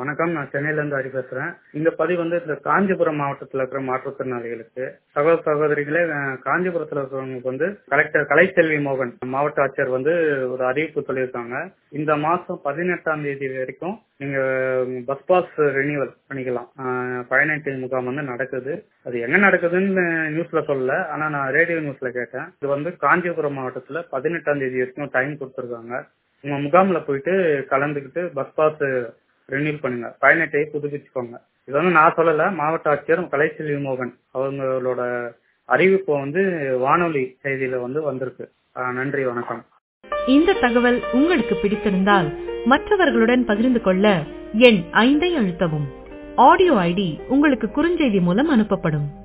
வணக்கம் நான் சென்னையில இருந்து ஹரி பேசுறேன் இந்த பதிவு வந்து இந்த காஞ்சிபுரம் மாவட்டத்துல இருக்கிற மாற்றுத்திறனாளிகளுக்கு சகோதர சகோதரிகளே அஹ், காஞ்சிபுரத்துல இருக்கிறவங்களுக்கு வந்து கலெக்டர் கலைச்செல்வி மோகன் மாவட்ட ஆட்சியர் வந்து ஒரு அறிவிப்பு சொல்லியிருக்காங்க இந்த மாசம் பதினெட்டாம் தேதி வரைக்கும் நீங்க பஸ் பாஸ் ரெனியூவல் பண்ணிக்கலாம் அஹ், பயணத்தை முகாம் வந்து நடக்குது அது எங்க நடக்குதுன்னு நியூஸ்ல சொல்லல ஆனா நான் ரேடியோ நியூஸ்ல கேட்டேன் இது வந்து காஞ்சிபுரம் மாவட்டத்துல பதினெட்டாம் தேதி வரைக்கும் டைம் கொடுத்துருக்காங்க உங்க முகாம்ல போயிட்டு கலந்துக்கிட்டு பஸ் பாஸ் ரெனியூல் பண்ணுங்க பயண அட்டையை புதுப்பிச்சுக்கோங்க இது வந்து நான் சொல்லல மாவட்ட ஆட்சியர் கலைச்செல்வி மோகன் அவங்களோட அறிவிப்பு வந்து வானொலி செய்தியில வந்து வந்திருக்கு ஆஹ் நன்றி வணக்கம் இந்த தகவல் உங்களுக்கு பிடித்திருந்தால் மற்றவர்களுடன் பகிர்ந்து கொள்ள எண் ஐந்தை அழுத்தவும் ஆடியோ ஐடி உங்களுக்கு குறுஞ்செய்தி மூலம் அனுப்பப்படும்